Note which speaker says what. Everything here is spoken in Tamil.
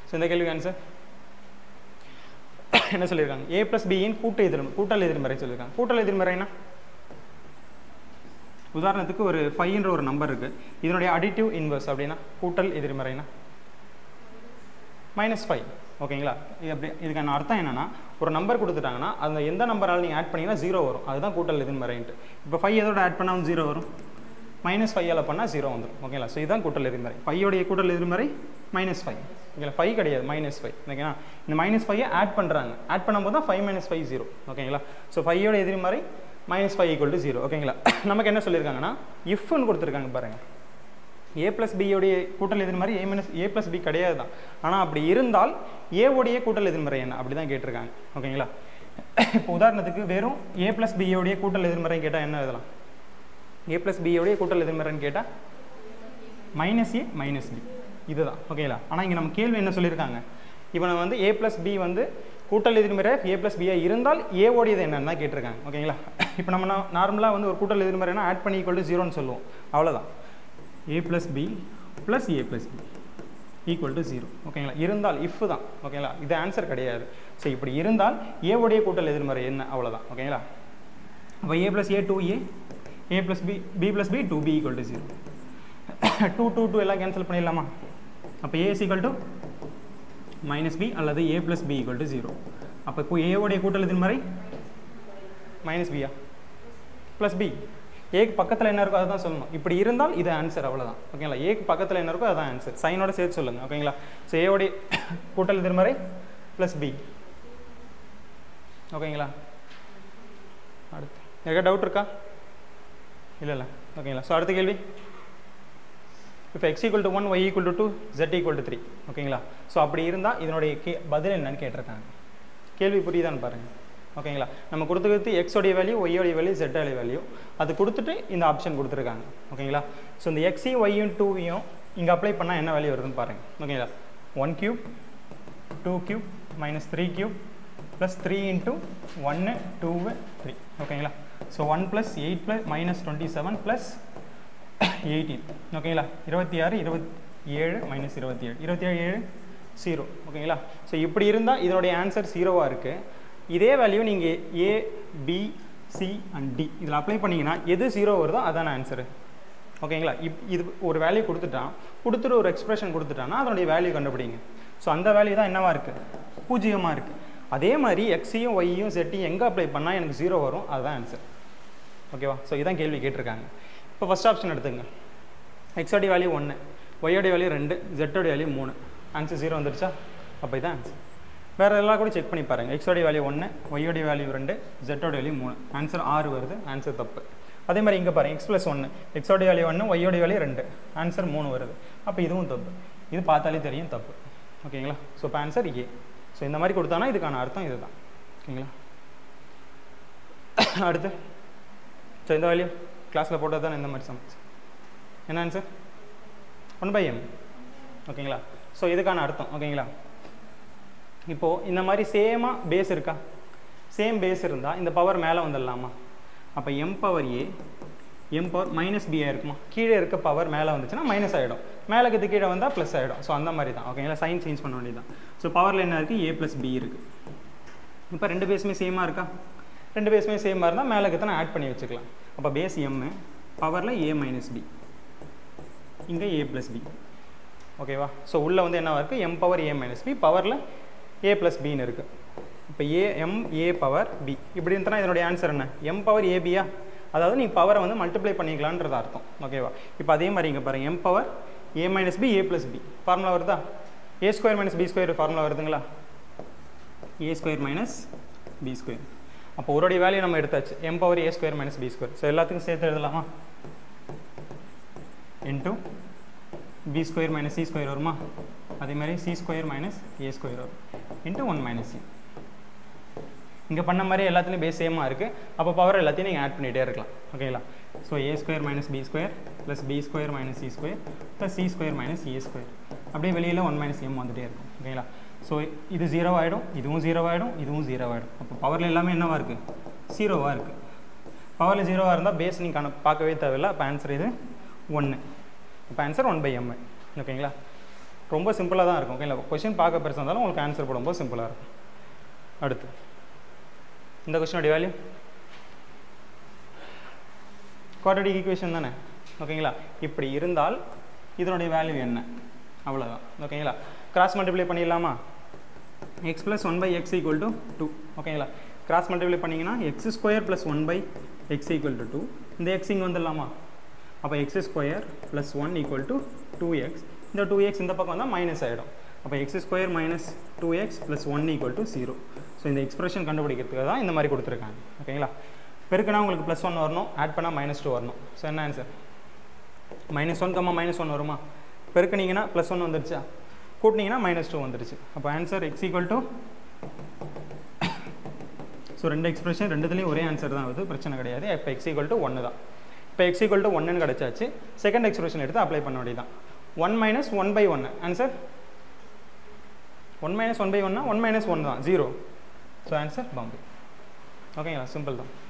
Speaker 1: ஸோ இந்த கேள்விக்கு ஆன்சர் என்ன சொல்லியிருக்காங்க ஏ ப்ளஸ் பியின் கூட்டு எதிர்மறை கூட்டல் எதிர்மறை சொல்லியிருக்காங்க கூட்டல் எதிர்மறைனா உதாரணத்துக்கு ஒரு ஃபைவ்ன்ற ஒரு நம்பர் இருக்குது இதனுடைய அடிட்டிவ் இன்வர்ஸ் அப்படின்னா கூட்டல் எதிர்மறைனா மைனஸ் ஃபைவ் ஓகேங்களா இது அப்படி இதுக்கான அர்த்தம் என்னன்னா ஒரு நம்பர் கொடுத்துட்டாங்கன்னா அந்த எந்த நம்பரால் நீங்கள் ஆட் பண்ணீங்கன்னா ஜீரோ வரும் அதுதான் கூட்டல் எதிர்மறைன்ட்டு இப்போ ஃபைவ் எதோட ஆட் பண்ணால் ஜீரோ வரும் மைனஸ் ஃபைவால் பண்ணால் ஜீரோ வந்துடும் ஓகேங்களா ஸோ இதுதான் கூட்டல் எதிர்மறை ஃபையோடைய கூட்டல் எதிர்மறை மைனஸ் ஃபைவ் ஓகேங்களா ஃபைவ் கிடையாது மைனஸ் ஃபைவ் ஓகேங்களா இந்த மைனஸ் ஃபைவை ஆட் பண்ணுறாங்க ஆட் பண்ணும்போது தான் ஃபைவ் மைனஸ் ஃபைவ் ஜீரோ ஓகேங்களா ஸோ ஃபையோட எதிர்மறை minus five equal to zero ஓகேங்களா நமக்கு என்ன சொல்லியிருக்காங்கன்னா இஃப்னு கொடுத்துருக்காங்க பாருங்கள் ஏ ப்ளஸ் பியோடைய கூட்டல் எதிர்மறை A minus A plus B கிடையாது தான் ஆனால் அப்படி இருந்தால் ஏவோடைய கூட்டல் எதிர்மறை என்ன அப்படி தான் கேட்டிருக்காங்க ஓகேங்களா இப்போ உதாரணத்துக்கு வெறும் ஏ ப்ளஸ் பியோடைய கூட்டல் எதிர்மறை கேட்டால் என்ன எழுதலாம் ஏ ப்ளஸ் பியோடைய கூட்டல் எதிர்மறைன்னு கேட்டால் மைனஸ் ஏ மைனஸ் பி இதுதான் ஓகேங்களா ஆனால் இங்கே நம்ம கேள்வி என்ன சொல்லியிருக்காங்க இவனை வந்து ஏ ப்ளஸ் பி வந்து கூட்டல் எதிர்மறை ஏ ப்ளஸ் பியாக இருந்தால் ஏவோடையது என்னன்னு தான் கேட்டிருக்காங்க ஓகேங்களா இப்போ நம்ம நார்மலாக வந்து ஒரு கூட்டல் எதிர்மறைனா ஆட் பண்ணி ஈக்குவல் டு ஜீரோன்னு சொல்லுவோம் அவ்வளோதான் A plus B plus A plus B equal to zero ஓகேங்களா இருந்தால் இஃப் தான் ஓகேங்களா இது ஆன்சர் கிடையாது ஸோ இப்படி இருந்தால் ஏவுடைய கூட்டல் எதிர்மறை என்ன அவ்வளோதான் ஓகேங்களா அப்போ A plus A two A A plus B B plus B two B equal to zero two two two எல்லாம் கேன்சல் பண்ணிடலாமா அப்போ A is equal to minus B அல்லது A plus B equal to zero அப்போ இப்போ ஏவுடைய கூட்டல் எதிர்மறை மைனஸ் பியா ப்ளஸ் பி ஏக்கு பக்கத்தில் என்ன இருக்கோ அதுதான் சொல்லணும் இப்படி இருந்தால் இது ஆன்சர் அவ்வளோதான் ஓகேங்களா ஏக்கு பக்கத்தில் என்ன இருக்கோ அதுதான் ஆன்சர் சைனோட சேர்த்து சொல்லுங்கள் ஓகேங்களா ஸோ ஏவோடைய கூட்டல் எதிர்மறை ப்ளஸ் பி ஓகேங்களா அடுத்து எங்கே டவுட் இருக்கா இல்லை இல்லை ஓகேங்களா ஸோ அடுத்த கேள்வி இப்போ X equal to one Y equal to two Z equal to three ஓகேங்களா ஸோ அப்படி இருந்தால் இதனுடைய கே பதில் என்னன்னு கேட்டிருக்காங்க கேள்வி புரியுதான்னு பாருங்கள் ஓகேங்களா நம்ம கொடுத்துக்கிறது எக்ஸோடைய வேல்யூ ஒய்யோடைய வேல்யூ ஜெட்டோடைய வேல்யூ அது கொடுத்துட்டு இந்த ஆப்ஷன் கொடுத்துருக்காங்க ஓகேங்களா ஸோ இந்த எக்ஸையும் ஒய்யும் டூவையும் இங்கே அப்ளை பண்ணால் என்ன வேல்யூ வருதுன்னு பாருங்கள் ஓகேங்களா one cube two cube minus three cube plus three into ஒன்று டூவு த்ரீ ஓகேங்களா so one plus eight plus minus twenty seven plus eighteen ஓகேங்களா இருபத்தி ஆறு இருபத்தி ஏழு மைனஸ் இருபத்தி ஏழு இருபத்தி ஏழு ஏழு ஜீரோ ஓகேங்களா ஸோ இப்படி இருந்தால் இதனுடைய ஆன்சர் ஜீரோவாக இருக்குது இதே வேல்யூ நீங்கள் A B C and D இதில் அப்ளை பண்ணிங்கன்னா எது ஜீரோ வருதோ அதான ஆன்சரு ஓகேங்களா இப் இது ஒரு வேல்யூ கொடுத்துட்டான் கொடுத்துட்டு ஒரு எக்ஸ்பிரஷன் கொடுத்துட்டான்னா அதனுடைய வேல்யூ கண்டுபிடிங்க ஸோ அந்த வேல்யூ தான் என்னவா இருக்குது பூஜ்ஜியமாக இருக்குது அதே மாதிரி எக்ஸையும் ஒய்யும் செட்டையும் எங்கே அப்ளை பண்ணால் எனக்கு ஜீரோ வரும் அதுதான் ஆன்சர் ஓகேவா ஸோ இதான் கேள்வி கேட்டிருக்காங்க இப்போ ஃபஸ்ட் ஆப்ஷன் எடுத்துங்க எக்ஸோடைய வேல்யூ ஒன்று ஒய்யோடைய வேல்யூ ரெண்டு ஜெட்டோடைய வேல்யூ மூணு ஆன்சர் ஜீரோ வந்துருச்சா அப்போ இதான் ஆன்சர் வேறு எல்லாம் கூட செக் பண்ணி பாருங்கள் எக்ஸோடைய வேல்யூ ஒன்று ஒய்யோடைய வேல்யூ ரெண்டு ஜெட்டோட வேல்யூ மூணு ஆன்சர் ஆறு வருது ஆன்சர் தப்பு அதே மாதிரி இங்கே பாருங்கள் எக்ஸ் ப்ளஸ் ஒன்று எக்ஸோடைய வேல்யூ ஒன்று ஒய்யோடைய வேல்யூ ரெண்டு ஆன்சர் மூணு வருது அப்போ இதுவும் தப்பு இது பார்த்தாலே தெரியும் தப்பு ஓகேங்களா ஸோ இப்போ ஆன்சர் ஏ ஸோ இந்த மாதிரி கொடுத்தானா இதுக்கான அர்த்தம் இதுதான் ஓகேங்களா அடுத்து ஸோ இந்த வேல்யூ கிளாஸில் போட்டது தான் இந்த மாதிரி சமைச்சு என்ன ஆன்சர் ஒன் பை எம் ஓகேங்களா ஸோ இதுக்கான அர்த்தம் ஓகேங்களா இப்போது இந்த மாதிரி சேமாக பேஸ் இருக்கா சேம் பேஸ் இருந்தால் இந்த பவர் மேலே வந்துடலாமா அப்போ M power A M power minus பியாக இருக்குமா கீழே இருக்க பவர் மேலே வந்துச்சுன்னா மைனஸ் ஆகிடும் மேலே இருக்கிறது கீழே வந்தால் ப்ளஸ் ஆகிடும் ஸோ அந்த மாதிரி தான் ஓகேங்களா சைன் சேஞ்ச் பண்ண வேண்டியதான் ஸோ பவரில் என்ன இருக்குது ஏ ப்ளஸ் பி இருக்குது இப்போ ரெண்டு பேஸுமே சேமாக இருக்கா ரெண்டு பேஸுமே சேமாக இருந்தால் மேலே இருக்கிறத ஆட் பண்ணி வச்சுக்கலாம் அப்போ பேஸ் எம்மு பவரில் ஏ மைனஸ் பி இங்கே ஏ ப்ளஸ் பி ஓகேவா ஸோ உள்ளே வந்து என்னவா இருக்குது M power A minus B பவரில் ஏ ப்ளஸ் பின்னு இருக்குது இப்போ A M A power B இப்படி இருந்தால் இதனுடைய ஆன்சர் என்ன எம் பவர் ஏபியா அதாவது நீ பவரை வந்து மல்டிப்ளை பண்ணிக்கலான்றது அர்த்தம் ஓகேவா இப்போ அதே மாதிரி இங்கே பாருங்கள் M power A minus B A plus B formula வருதா A square minus B square formula வருதுங்களா A square minus B square அப்போ ஒருடைய வேல்யூ நம்ம எடுத்தாச்சு M power A square minus B square so எல்லாத்துக்கும் சேர்த்து எழுதலாமா into B square minus C square வருமா அதே மாதிரி C square minus A square வரும் இன்ட்டு ஒன் மைனஸ் சி இங்கே பண்ண மாதிரி எல்லாத்துலேயும் பேஸ் சேமாக இருக்குது அப்போ பவர் எல்லாத்தையும் நீங்கள் ஆட் பண்ணிகிட்டே இருக்கலாம் ஓகேங்களா so A square minus B square plus B square minus C square plus C square minus A square அப்படியே வெளியில் ஒன் மைனஸ் எம் வந்துகிட்டே இருக்கும் ஓகேங்களா ஸோ இது ஜீரோ ஆகிடும் இதுவும் ஜீரோ ஆகிடும் இதுவும் ஜீரோ ஆகிடும் அப்போ பவரில் எல்லாமே என்னவாக இருக்குது ஜீரோவாக இருக்குது பவரில் ஜீரோவாக இருந்தால் பேஸ் நீங்கள் கண பார்க்கவே தேவையில்ல அப்போ ஆன்சர் இது ஒன்று இப்போ ஆன்சர் ஒன் பை எம் ஓகேங்களா ரொம்ப சிம்பிளாக தான் இருக்கும் ஓகேங்களா கொஷின் பார்க்க பெருசாக இருந்தாலும் உங்களுக்கு ஆன்சர் போடும்போது சிம்பிளாக இருக்கும் அடுத்து இந்த கொஷினோட வேல்யூ குவாட்ரடிக் ஈக்குவேஷன் தானே ஓகேங்களா இப்படி இருந்தால் இதனுடைய வேல்யூ என்ன அவ்வளோதான் ஓகேங்களா கிராஸ் மல்டிப்ளை பண்ணிடலாமா X plus one by X equal to two ஓகேங்களா கிராஸ் மல்டிப்ளை பண்ணிங்கன்னா X square plus one by X equal to two இந்த எக்ஸ் இங்கே வந்துடலாமா அப்போ X square plus one equal to two X இந்த டூ எக்ஸ் இந்த பக்கம் வந்தால் மைனஸ் ஆகிடும் அப்போ X square minus two X plus one equal to zero so இந்த எக்ஸ்பிரஷன் கண்டுபிடிக்கிறதுக்கு தான் இந்த மாதிரி கொடுத்துருக்காங்க ஓகேங்களா பெருக்குனா உங்களுக்கு ப்ளஸ் ஒன் வரணும் ஆட் பண்ணால் மைனஸ் டூ வரணும் ஸோ என்ன answer minus one comma minus one வருமா பெருக்குனீங்கன்னா ப்ளஸ் ஒன் வந்துருச்சா கூட்டினீங்கன்னா மைனஸ் டூ வந்துருச்சு அப்போ answer X equal to so ரெண்டு எக்ஸ்பிரஷன் ரெண்டுத்துலேயும் ஒரே ஆன்சர் தான் வருது பிரச்சனை கிடையாது இப்போ எக்ஸ் ஈக்குவல் டு ஒன்று தான் இப்போ எக்ஸ் ஈக்குவல் டு ஒன்னு கிடச்சாச்சு செகண்ட் எக்ஸ்பிரஷன் எடுத்து அப்ளை பண்ண வேண்டியதான் ஒன் மைனஸ் ஒன் பை ஒன்று answer one minus one by ஒன்னா ஒன் மைனஸ் ஒன் தான் ஜீரோ ஸோ ஆன்சர் பாம்பே ஓகேங்களா சிம்பிள் தான்